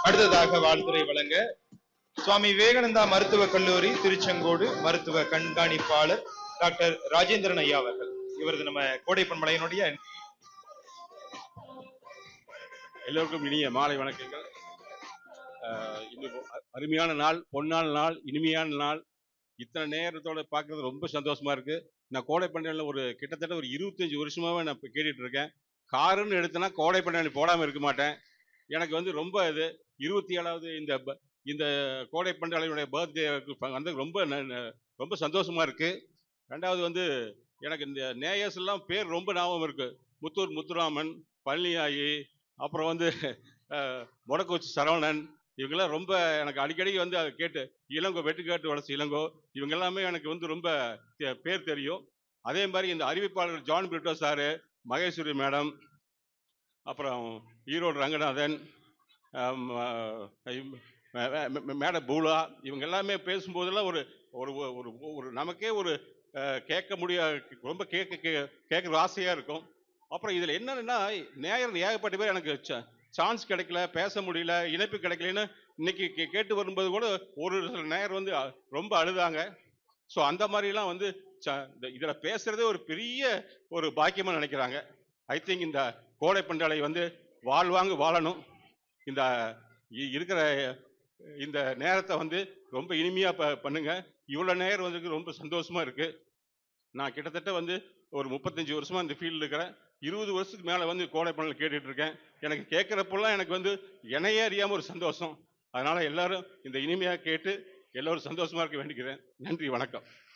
அடுத்ததாக வாழ்த்துறை வழங்க சுவாமி விவேகானந்தா மருத்துவக் கல்லூரி திருச்செங்கோடு மருத்துவ கண்காணிப்பாளர் டாக்டர் ராஜேந்திரன் ஐயா அவர்கள் இவரது நம்ம கோடை பண்பலையினுடைய எல்லோருக்கும் இனிய மாலை வணக்கங்கள் ஆஹ் இன்னும் அ- அருமையான நாள் பொன்னான நாள் இனிமையான நாள் இத்தனை நேரத்தோட பார்க்கறது ரொம்ப சந்தோஷமா இருக்கு நான் கோடை பண்டிகையில் ஒரு கிட்டத்தட்ட ஒரு இருபத்தஞ்சு வருஷமாவே நான் இப்போ கேட்டுட்டு இருக்கேன் காருன்னு எடுத்தேன்னா கோடை பண்டிகை போடாமல் இருக்க மாட்டேன் எனக்கு வந்து ரொம்ப இது இருபத்தி ஏழாவது இந்த ப- இந்த கோடை பண்டிகையுடைய பர்த்டே வந்து ரொம்ப ந- ந- ரொம்ப சந்தோஷமா இருக்கு ரெண்டாவது வந்து எனக்கு இந்த நேயர்ஸ் எல்லாம் பேர் ரொம்ப ஞாபகம் இருக்கு முத்தூர் முத்துராமன் பழனியாயி அப்புறம் வந்து அஹ், மொடக்குச்சி சரவணன் இவங்கெல்லாம் ரொம்ப எனக்கு அடிக்கடி வந்து அதை கேட்டு இளங்கோ வெட்டுக்காட்டு வளர்ச்சி இளங்கோ இவங்க எல்லாமே எனக்கு வந்து ரொம்ப தெ- பேர் தெரியும் அதே மாதிரி இந்த அறிவிப்பாளர் ஜான் பிரிட்டோ சாரு மகேஸ்வரி மேடம் அப்புறம் ஈரோடு ரங்கநாதன் ஆம், அஹ், மே- மே- மே- மேடம் பூலா இவங்க எல்லாமே பேசும்போதெல்லாம் ஒரு ஒரு ஒரு ஒரு நமக்கே ஒரு அஹ், கேட்க முடிய ரொம்ப கேட்க கே- கேட்கற ஆசையாக இருக்கும் அப்புறம் இதில் என்னன்னா நேயர் ஏகப்பட்ட பேர் எனக்கு சான்ஸ் கிடைக்கல பேச முடியல இணைப்பு கிடைக்கலன்னு இன்னைக்கு கே- கேட்டு வரும்போது கூட ஒரு சில நேயர் வந்து அ- ரொம்ப அழுதாங்க ஸோ அந்த மாதிரிலாம் வந்து ச- இந்த இதில் பேசுறதே ஒரு பெரிய ஒரு பாக்கியமாக நினைக்கிறாங்க ஐ திங்க் இந்த கோடை பண்டாளை வந்து வாழ்வாங்க வாழணும் இந்த இ- இருக்கிற இந்த நேரத்தை வந்து ரொம்ப இனிமையாக ப பண்ணுங்க இவ்வளோ நேரம் வந்து ரொம்ப சந்தோஷமா இருக்கு நான் கிட்டத்தட்ட வந்து ஒரு முப்பத்தஞ்சு வருஷமா இந்த ஃபீல்டில் இருக்கிறேன் இருபது வருஷத்துக்கு மேலே வந்து கோடை பண்ணல கேட்டுட்டு இருக்கேன் எனக்கு கேட்குறப்பெல்லாம் எனக்கு வந்து என்னையே அறியாமல் ஒரு சந்தோஷம் அதனால எல்லாரும் இந்த இனிமையாக கேட்டு எல்லோரும் சந்தோஷமா இருக்க வேண்டிக்கிறேன் நன்றி வணக்கம்